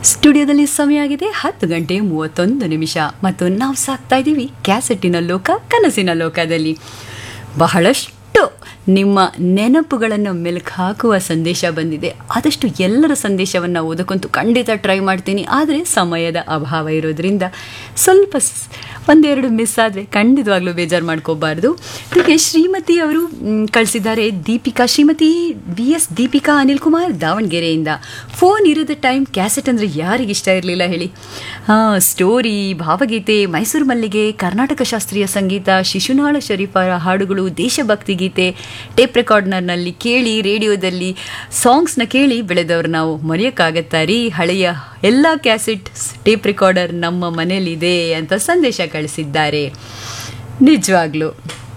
ಸ್ಟುಡಿಯೋದಲ್ಲಿ ಸಮಯ ಆಗಿದೆ ಹತ್ತು ಗಂಟೆ ಮೂವತ್ತೊಂದು ನಿಮಿಷ ಮತ್ತು ನಾವು ಸಾಕ್ತಾ ಇದ್ದೀವಿ ಕ್ಯಾಸೆಟ್ಟಿನ ಲೋಕ ಕನಸಿನ ಲೋಕದಲ್ಲಿ ಬಹಳಷ್ಟು ನಿಮ್ಮ ನೆನಪುಗಳನ್ನು ಮೆಲುಕು ಹಾಕುವ ಸಂದೇಶ ಬಂದಿದೆ ಆದಷ್ಟು ಎಲ್ಲರ ಸಂದೇಶವನ್ನು ಓದಕ್ಕಂತೂ ಖಂಡಿತ ಟ್ರೈ ಮಾಡ್ತೀನಿ ಆದರೆ ಸಮಯದ ಅಭಾವ ಇರೋದ್ರಿಂದ ಸ್ವಲ್ಪ ಸ್- ಒಂದೆರಡು ಮಿಸ್ ಆದರೆ ಖಂಡಿತವಾಗ್ಲೂ ಬೇಜಾರು ಮಾಡ್ಕೋಬಾರ್ದು ಇದಕ್ಕೆ ಶ್ರೀಮತಿ ಅವರು ಮ್, ಕಳಿಸಿದ್ದಾರೆ ದೀಪಿಕಾ ಶ್ರೀಮತಿ ಬಿ ಎಸ್ ದೀಪಿಕಾ ಅನಿಲ್ ಕುಮಾರ್ ದಾವಣಗೆರೆಯಿಂದ ಫೋನ್ ಇರೋದ ಟೈಮ್ ಕ್ಯಾಸೆಟ್ ಅಂದರೆ ಯಾರಿಗೆ ಇಷ್ಟ ಇರಲಿಲ್ಲ ಹೇಳಿ ಹಾಂ ಸ್ಟೋರಿ ಭಾವಗೀತೆ ಮೈಸೂರು ಮಲ್ಲಿಗೆ ಕರ್ನಾಟಕ ಶಾಸ್ತ್ರೀಯ ಸಂಗೀತ ಶಿಶುನಾಳ ಶರೀಫರ ಹಾಡುಗಳು ದೇಶಭಕ್ತಿ ಗೀತೆ ಟೇಪ್ ರೆಕಾರ್ಡ್ನರ್ನಲ್ಲಿ ಕೇಳಿ ರೇಡಿಯೋದಲ್ಲಿ ಸಾಂಗ್ಸ್ನ ಕೇಳಿ ಬೆಳೆದವರು ನಾವು ಮರೆಯೋಕ್ಕಾಗತ್ತಾ ರೀ ಹಳೆಯ ಎಲ್ಲ ಕ್ಯಾಸೆಟ್ ಟೇಪ್ ರೆಕಾರ್ಡರ್ ನಮ್ಮ ಮನೇಲಿದೆ ಅಂತ ಸಂದೇಶ ಕಳಿಸಿದ್ದಾರೆ ನಿಜವಾಗ್ಲೂ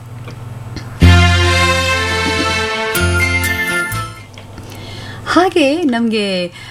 ಹಾಗೆ ನಮಗೆ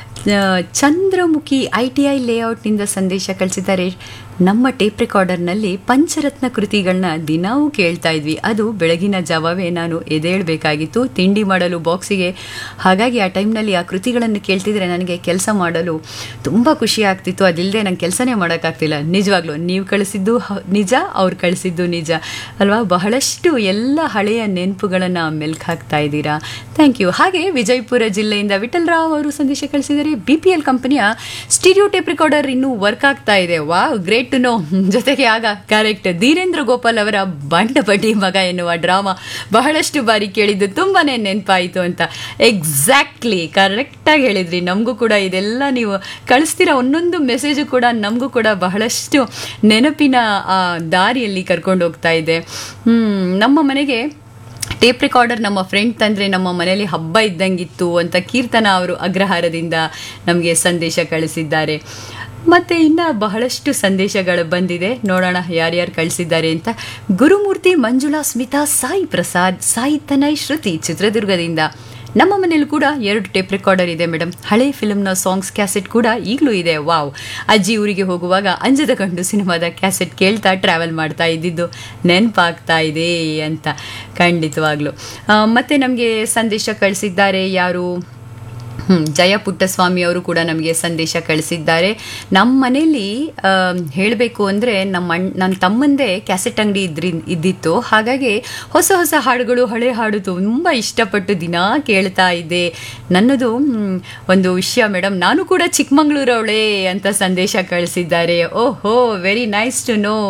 ಚಂದ್ರಮುಖಿ ಐ ಟಿ ಐ ಲೇಔಟ್ನಿಂದ ಸಂದೇಶ ಕಳಿಸಿದ್ದಾರೆ ನಮ್ಮ ಟೇಪ್ ರೆಕಾರ್ಡರ್ನಲ್ಲಿ ಪಂಚರತ್ನ ಕೃತಿಗಳನ್ನ ದಿನಾವೂ ಕೇಳ್ತಾ ಇದ್ವಿ ಅದು ಬೆಳಗಿನ ಜಾವವೇ ನಾನು ಎದೇಳಬೇಕಾಗಿತ್ತು ತಿಂಡಿ ಮಾಡಲು ಬಾಕ್ಸಿಗೆ ಹಾಗಾಗಿ ಆ ಟೈಮ್ನಲ್ಲಿ ಆ ಕೃತಿಗಳನ್ನು ಕೇಳ್ತಿದ್ರೆ ನನಗೆ ಕೆಲಸ ಮಾಡಲು ತುಂಬ ಖುಷಿ ಆಗ್ತಿತ್ತು ಅದಿಲ್ಲದೆ ನಂಗೆ ಕೆಲಸನೇ ಮಾಡೋಕ್ಕಾಗ್ತಿಲ್ಲ ನಿಜವಾಗ್ಲೂ ನೀವು ಕಳಿಸಿದ್ದು ಹ- ನಿಜ ಅವ್ರು ಕಳಿಸಿದ್ದು ನಿಜ ಅಲ್ವಾ ಬಹಳಷ್ಟು ಎಲ್ಲ ಹಳೆಯ ನೆನಪುಗಳನ್ನು ಮೆಲ್ಕ್ ಹಾಕ್ತಾ ಇದ್ದೀರಾ ಥ್ಯಾಂಕ್ ಯು ಹಾಗೆ ವಿಜಯಪುರ ಜಿಲ್ಲೆಯಿಂದ ವಿಠಲ್ ರಾವ್ ಅವರು ಸಂದೇಶ ಕಳಿಸಿದರೆ ಬಿ ಪಿ ಎಲ್ ಕಂಪನಿಯ ಸ್ಟೀರಿಯೋ ಟೇಪ್ ರೆಕಾರ್ಡರ್ ಇನ್ನೂ ವರ್ಕ್ ಆಗ್ತಾ ಇದೆ ವಾ ಗ್ರೇಟ್ ಟು ನೋ ಜೊತೆಗೆ ಆಗ ಕರೆಕ್ಟ್ ಧೀರೇಂದ್ರ ಗೋಪಾಲ್ ಅವರ ಬಂಡ ಬಡ್ಡಿ ಮಗ ಎನ್ನುವ ಡ್ರಾಮಾ ಬಹಳಷ್ಟು ಬಾರಿ ಕೇಳಿದ್ದು ತುಂಬಾನೇ ನೆನಪಾಯಿತು ಅಂತ ಎಕ್ಸಾಕ್ಟ್ಲಿ ಕರೆಕ್ಟಾಗಿ ಹೇಳಿದ್ರಿ ನಮಗೂ ಕೂಡ ಇದೆಲ್ಲ ನೀವು ಕಳಿಸ್ತೀರ ಒಂದೊಂದು ಮೆಸೇಜು ಕೂಡ ನಮಗೂ ಕೂಡ ಬಹಳಷ್ಟು ನೆನಪಿನ ಆ ದಾರಿಯಲ್ಲಿ ಕರ್ಕೊಂಡು ಹೋಗ್ತಾ ಇದೆ ಹ್ಮ್, ನಮ್ಮ ಮನೆಗೆ ಟೇಪ್ ರೆಕಾರ್ಡರ್ ನಮ್ಮ ಫ್ರೆಂಡ್ ತಂದರೆ ನಮ್ಮ ಮನೆಯಲ್ಲಿ ಹಬ್ಬ ಇದ್ದಂಗಿತ್ತು ಅಂತ ಕೀರ್ತನ ಅವರು ಅಗ್ರಹಾರದಿಂದ ನಮಗೆ ಸಂದೇಶ ಕಳಿಸಿದ್ದಾರೆ ಮತ್ತು ಇನ್ನು ಬಹಳಷ್ಟು ಸಂದೇಶಗಳು ಬಂದಿದೆ ನೋಡೋಣ ಯಾರ್ಯಾರು ಕಳಿಸಿದ್ದಾರೆ ಅಂತ ಗುರುಮೂರ್ತಿ ಮಂಜುಳಾ ಸ್ಮಿತಾ ಸಾಯಿ ಪ್ರಸಾದ್ ಸಾಯಿ ತನಯ್ ಶ್ರುತಿ ಚಿತ್ರದುರ್ಗದಿಂದ ನಮ್ಮ ಮನೇಲಿ ಕೂಡ ಎರಡು ಟೇಪ್ ರೆಕಾರ್ಡರ್ ಇದೆ ಮೇಡಮ್ ಹಳೆ ಫಿಲ್ಮ್ನ ಸಾಂಗ್ಸ್ ಕ್ಯಾಸೆಟ್ ಕೂಡ ಈಗಲೂ ಇದೆ ವಾವ್ ಅಜ್ಜಿ ಊರಿಗೆ ಹೋಗುವಾಗ ಅಂಜದ ಕಂಡು ಸಿನಿಮಾದ ಕ್ಯಾಸೆಟ್ ಕೇಳ್ತಾ ಟ್ರಾವೆಲ್ ಮಾಡ್ತಾ ಇದ್ದಿದ್ದು ನೆನಪಾಗ್ತಾ ಇದೆ ಅಂತ ಖಂಡಿತವಾಗ್ಲೂ ಆ, ಮತ್ತೆ ನಮಗೆ ಸಂದೇಶ ಕಳಿಸಿದ್ದಾರೆ ಯಾರು ಹ್ಮ್, ಜಯ ಪುಟ್ಟಸ್ವಾಮಿ ಅವರು ಕೂಡ ನಮಗೆ ಸಂದೇಶ ಕಳಿಸಿದ್ದಾರೆ ನಮ್ಮ ಮನೇಲಿ ಹೇಳಬೇಕು ಅಂದರೆ ನಮ್ಮ ಅಣ್ಣ ನನ್ನ ತಮ್ಮಂದೇ ಕ್ಯಾಸೆಟ್ ಅಂಗಡಿ ಇದ್ರಿ ಇದ್ದಿತ್ತು ಹಾಗಾಗಿ ಹೊಸ ಹೊಸ ಹಾಡುಗಳು ಹಳೆ ಹಾಡು ತುಂಬ ಇಷ್ಟಪಟ್ಟು ದಿನ ಕೇಳ್ತಾ ಇದ್ದೆ ನನ್ನದು ಹ್ಮ್, ಒಂದು ವಿಷಯ ಮೇಡಮ್ ನಾನು ಕೂಡ ಚಿಕ್ಕಮಂಗ್ಳೂರವಳೇ ಅಂತ ಸಂದೇಶ ಕಳಿಸಿದ್ದಾರೆ ಓಹೋ very nice to know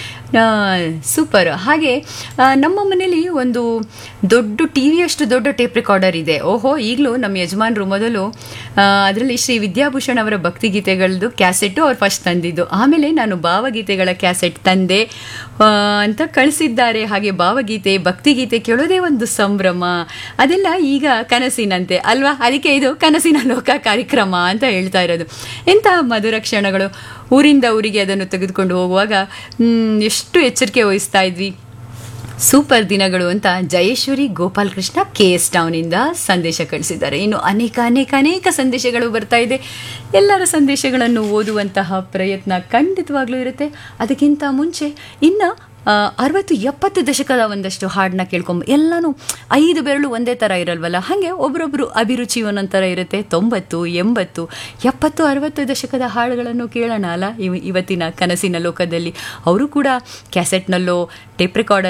super ಹಾಗೆ ಆ, ನಮ್ಮ ಮನೇಲಿ ಒಂದು ದೊಡ್ಡ ಟಿ ವಿಯಷ್ಟು ದೊಡ್ಡ ಟೇಪ್ ರೆಕಾರ್ಡರ್ ಇದೆ ಓಹೋ ಈಗಲೂ ನಮ್ಮ ಯಜಮಾನರು ಮೊದಲು ಅದರಲ್ಲಿ ಶ್ರೀ ವಿದ್ಯಾಭೂಷಣ್ ಅವರ ಭಕ್ತಿಗೀತೆಗಳದ್ದು ಕ್ಯಾಸೆಟ್ಟು ಅವ್ರು ಫಸ್ಟ್ ತಂದಿದ್ದು ಆಮೇಲೆ ನಾನು ಭಾವಗೀತೆಗಳ ಕ್ಯಾಸೆಟ್ ತಂದೆ ಆ, ಅಂತ ಕಳಿಸಿದ್ದಾರೆ ಹಾಗೆ ಭಾವಗೀತೆ ಭಕ್ತಿಗೀತೆ ಕೇಳೋದೇ ಒಂದು ಸಂಭ್ರಮ ಅದೆಲ್ಲ ಈಗ ಕನಸಿನಂತೆ ಅಲ್ವಾ ಅದಕ್ಕೆ ಇದು ಕನಸಿನ ಲೋಕ ಕಾರ್ಯಕ್ರಮ ಅಂತ ಹೇಳ್ತಾ ಇರೋದು ಎಂತಹ ಮಧುರ ಕ್ಷಣಗಳು ಊರಿಂದ ಊರಿಗೆ ಅದನ್ನು ತೆಗೆದುಕೊಂಡು ಹೋಗುವಾಗ ಮ್, ಎಷ್ಟು ಎಚ್ಚರಿಕೆ ವಹಿಸ್ತಾ ಇದ್ವಿ ಸೂಪರ್ ದಿನಗಳು ಅಂತ ಜಯೇಶ್ವರಿ ಗೋಪಾಲ್ ಕೃಷ್ಣ ಕೆ ಎಸ್ ಟೌನಿಂದ ಸಂದೇಶ ಕಳಿಸಿದ್ದಾರೆ ಇನ್ನು ಅನೇಕ ಅನೇಕ ಅನೇಕ ಸಂದೇಶಗಳು ಬರ್ತಾ ಇದೆ ಎಲ್ಲರ ಸಂದೇಶಗಳನ್ನು ಓದುವಂತಹ ಪ್ರಯತ್ನ ಖಂಡಿತವಾಗ್ಲೂ ಇರುತ್ತೆ ಅದಕ್ಕಿಂತ ಮುಂಚೆ ಇನ್ನು ಆ, ಅರವತ್ತು ಎಪ್ಪತ್ತು ದಶಕದ ಒಂದಷ್ಟು ಹಾಡನ್ನ ಕೇಳ್ಕೊಂಬ ಎಲ್ಲನೂ ಐದು ಬೆರಳು ಒಂದೇ ಥರ ಇರಲ್ವಲ್ಲ ಹಾಗೆ ಒಬ್ರೊಬ್ರು ಅಭಿರುಚಿ ಒಂದೊಂದು ಥರ ಇರುತ್ತೆ ತೊಂಬತ್ತು ಎಂಬತ್ತು ಎಪ್ಪತ್ತು ಅರವತ್ತು ದಶಕದ ಹಾಡುಗಳನ್ನು ಕೇಳೋಣ ಅಲ್ಲ ಇವ್ ಇವತ್ತಿನ ಕನಸಿನ ಲೋಕದಲ್ಲಿ ಅವರು ಕೂಡ ಕ್ಯಾಸೆಟ್ನಲ್ಲೋ ಟೇಪ್ ರೆಕಾರ್ಡರ್